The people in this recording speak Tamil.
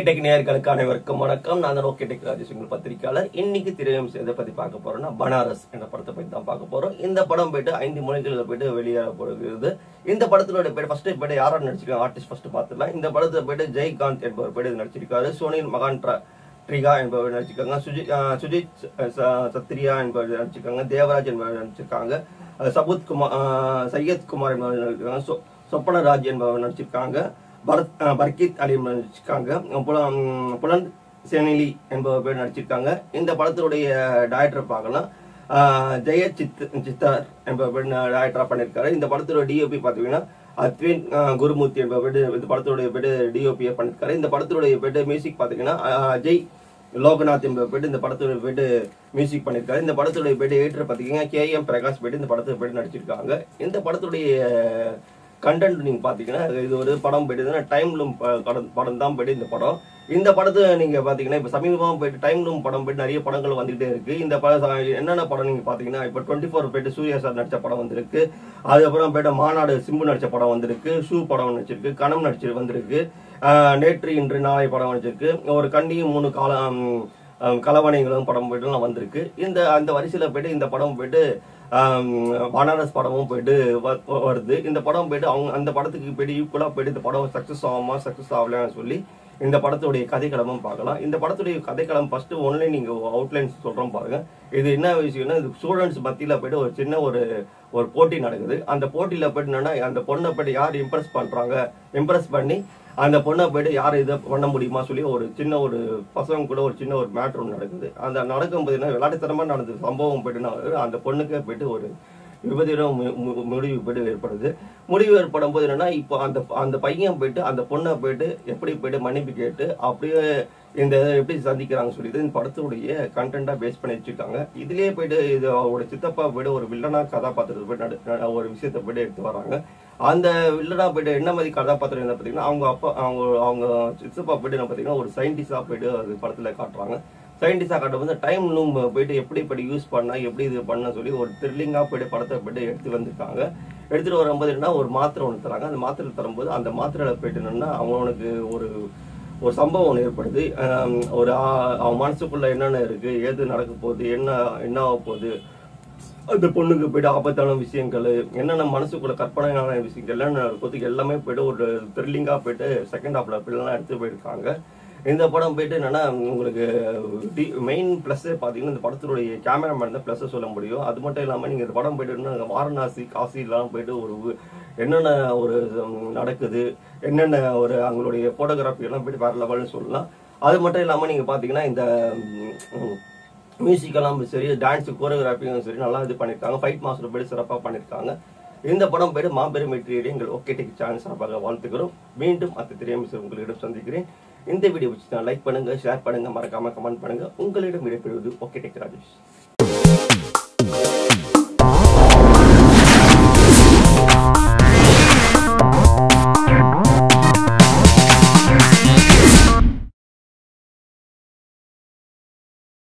டெக் நேயர்களுக்கு அனைவருக்கும் வணக்கம் நான் தான் ஓகே டெக் ராஜேஷ் உங்கள் பத்திரிகையாளர் இன்னைக்கு திரையம் எதை பத்தி பார்க்க போறோம்னா பனாரஸ் என்ற படத்தை பத்தி தான் பார்க்க போறோம் இந்த படம் போயிட்டு ஐந்து மொழிகளில் போயிட்டு வெளியேற போகிறது இந்த படத்தினுடைய பேர் ஃபர்ஸ்ட் போயிட்டு யாரும் நடிச்சிருக்காங்க ஆர்டிஸ்ட் ஃபர்ஸ்ட் பார்த்துலாம் இந்த படத்தை போயிட்டு ஜெய்காந்த் என்பவர் போயிட்டு நடிச்சிருக்காரு சோனில் மகான்ட்ரா ட்ரிகா என்பவர் நடிச்சிருக்காங்க சுஜித் அஹ் சுஜித் ச- சத்ரியா என்பவர் நடிச்சிருக்காங்க தேவராஜ் என்பவர் நடிச்சிருக்காங்க அஹ் சபுத் குமார் அஹ் சையத் குமார் என்பவர் நடிச்சிருக்காங்க சொ- சொப்பனராஜ் என்பவர் நடிச்சிருக்காங்க பரத் அஹ் பர்கித் அலி என்பவர் நடிச்சிருக்காங்க புல- உம் புலந்த் செனிலி என்பவர் பேர் நடிச்சிருக்காங்க இந்த படத்தினுடைய டைரக்டர் பார்க்கலாம் அஹ் ஜெய சித் சித்தார் என்பவர் பேர் டைரக்டரா பண்ணியிருக்காரு இந்த படத்தோட டிஓபி பார்த்தீங்கன்னா அத்வின் அஹ், குருமூர்த்தி என்பவர் பேர் இந்த படத்துடைய பேர் டிஓபியை பண்ணியிருக்காரு இந்த படத்துடைய பேர் மியூசிக் பார்த்தீங்கன்னா அஹ், அஜய் லோகநாத் என்பவர் பேர் இந்த படத்துடைய பேர் மியூசிக் பண்ணியிருக்காரு இந்த படத்துடைய பேர் ஏற்ற பார்த்தீங்கன்னா கே எம் பிரகாஷ் பேர் இந்த படத்தை பேர் நடிச்சிருக்காங்க இந்த படத்துடைய கண்டென்ட் நீங்க பாத்தீங்கன்னா இது ஒரு படம் போயிட்டு டைம் லூம் படம் தான் போயிட்டு இந்த படம் இந்த படத்தை நீங்க பாத்தீங்கன்னா இப்ப சமீபமா போயிட்டு டைம் லூம் படம் போயிட்டு நிறைய படங்கள் வந்துகிட்டே இருக்கு இந்த படம் என்னென்ன படம் நீங்க பாத்தீங்கன்னா இப்ப டுவெண்ட்டி ஃபோர் போயிட்டு சூர்யா சார் நடிச்ச படம் வந்திருக்கு அதுக்கப்புறம் போயிட்டு மாநாடு சிம்பு நடிச்ச படம் வந்திருக்கு ஷூ படம் நடிச்சிருக்கு கணம் நடிச்சு வந்திருக்கு ஆஹ் நேற்று இன்று நாளை படம் நடிச்சிருக்கு ஒரு கண்டியும் மூணு காலம் ஆஹ் கலவணைகளும் படம் போயிட்டு எல்லாம் வந்திருக்கு இந்த அந்த வரிசையில போயிட்டு இந்த படம் போயிட்டு ஆம், பனாரஸ் படமும் போயிட்டு வ- வருது இந்த படம் போயிட்டு அவங்க அந்த படத்துக்கு போயிட்டு ஈக்குவலா போயிட்டு இந்த படம் சக்சஸ் ஆகுமா சக்சஸ் ஆகலையான்னு சொல்லி இந்த படத்துடைய கதைக்களமும் பார்க்கலாம் இந்த படத்துடைய கதைக்களம் ஃபர்ஸ்ட் ஒன்லே நீங்க அவுட்லைன்ஸ் சொல்றோம் பாருங்க இது என்ன விஷயம்னா இது ஸ்டூடெண்ட்ஸ் மத்தியில போயிட்டு ஒரு சின்ன ஒரு ஒரு போட்டி நடக்குது அந்த போட்டியில போயிட்டு என்னன்னா அந்த பொண்ணை போயிட்டு யார் இம்ப்ரெஸ் பண்றாங்க இம்ப்ரெஸ் பண்ணி அந்த பொண்ணை போயிட்டு யார் இதை பண்ண முடியுமா சொல்லி ஒரு சின்ன ஒரு பசங்க கூட ஒரு சின்ன ஒரு மேட்ரு ஒன்று நடக்குது அந்த நடக்கும்போது என்ன விளையாட்டுத்தனமா நடந்த சம்பவம் போயிட்டு என்ன, அந்த பொண்ணுக்கு போயிட்டு ஒரு விபரீதம் மு- மு- முடிவு போயிட்டு ஏற்படுது முடிவு ஏற்படும் போது என்னன்னா இப்போ அந்த அந்த பையன் போயிட்டு அந்த பொண்ணை போயிட்டு எப்படி போயிட்டு மன்னிப்பு கேட்டு அப்படியே இந்த இதை எப்படி சந்திக்கிறாங்க சொல்லிட்டு இந்த படத்துடைய கண்டென்ட்டா பேஸ் பண்ணி வச்சிருக்காங்க இதுலயே போயிட்டு இது அவரோட சித்தப்பா போயிட்டு ஒரு வில்லனா கதாபாத்திரத்தை போயிட்டு நடு- நடு- ஒரு விஷயத்தை போயிட்டு எடுத்து வராங்க அந்த வில்லனா போயிட்டு என்ன மாதிரி கதாபாத்திரம் என்ன பார்த்தீங்கன்னா அவங்க அப்பா அவங்க அவங்க சித்தப்பா போயிட்டு என்ன பார்த்தீங்கன்னா ஒரு சயின்டிஸ்டா போயிட்டு அது படத்துல காட்டுறாங்க சயின்டிஸ்டா காட்டும்போது டைம் லூம் போயிட்டு எப்படி இப்படி யூஸ் பண்ணா எப்படி இது பண்ண சொல்லி ஒரு த்ரில்லிங்கா போயிட்டு படத்தை போயிட்டு எடுத்து வந்திருக்காங்க எடுத்துட்டு வரும்போது என்ன ஒரு மாத்திரை ஒன்று தராங்க அந்த மாத்திரை தரும்போது அந்த மாத்திரையில போயிட்டு என்னன்னா அவனுக்கு ஒரு ஒரு சம்பவம் ஒன்று ஏற்படுது ஆம், ஒரு ஆ- அவன் மனசுக்குள்ள என்னென்ன இருக்கு ஏது நடக்க போகுது என்ன என்ன ஆக போகுது அந்த பொண்ணுக்கு போயிட்டு ஆபத்தான விஷயங்கள் என்னென்ன மனசுக்குள்ள கற்பனையான விஷயங்கள் என்னென்ன இருக்கோது எல்லாமே போயிட்டு ஒரு த்ரில்லிங்கா போயிட்டு செகண்ட் ஹாஃப்ல அப்படிலாம் எடுத்து போயிருக்காங்க இந்த படம் போயிட்டு என்னன்னா உங்களுக்கு மெயின் ப்ளஸ்ஸே பார்த்தீங்கன்னா இந்த படத்தினுடைய கேமராமேன் தான் ப்ளஸ்ஸை சொல்ல முடியும் அது மட்டும் இல்லாமல் நீங்கள் இந்த படம் போயிட்டு என்னன்னா, வாரணாசி காசிலாம் போயிட்டு ஒரு ஊ- என்னென்ன ஒரு ம், நடக்குது என்னென்ன ஒரு அவங்களுடைய ஃபோட்டோகிராஃபி எல்லாம் போயிட்டு வேற லெவல்னு சொல்லலாம் அது மட்டும் இல்லாமல் நீங்கள் பார்த்தீங்கன்னா இந்த ம், மியூசிக்கெல்லாம் சரி டான்ஸ் கோரியோகிராஃபியும் சரி நல்லா இது பண்ணியிருக்காங்க ஃபைட் மாஸ்டர் போயிட்டு சிறப்பாக பண்ணியிருக்காங்க இந்த படம் பேர் மாபெரும் வெற்றியடி எங்கள் ஓகே டெக் சேனல் சார்பாக வாழ்த்துக்கிறோம் மீண்டும் அத்த தெரியாமல் உங்களிடம் சந்திக்கிறேன் இந்த வீடியோ பிடிச்சி லைக் பண்ணுங்க ஷேர் பண்ணுங்க மறக்காம கமெண்ட் பண்ணுங்க உங்களிடம் விடைபெறுவது ஓகே டெக் ராஜேஷ்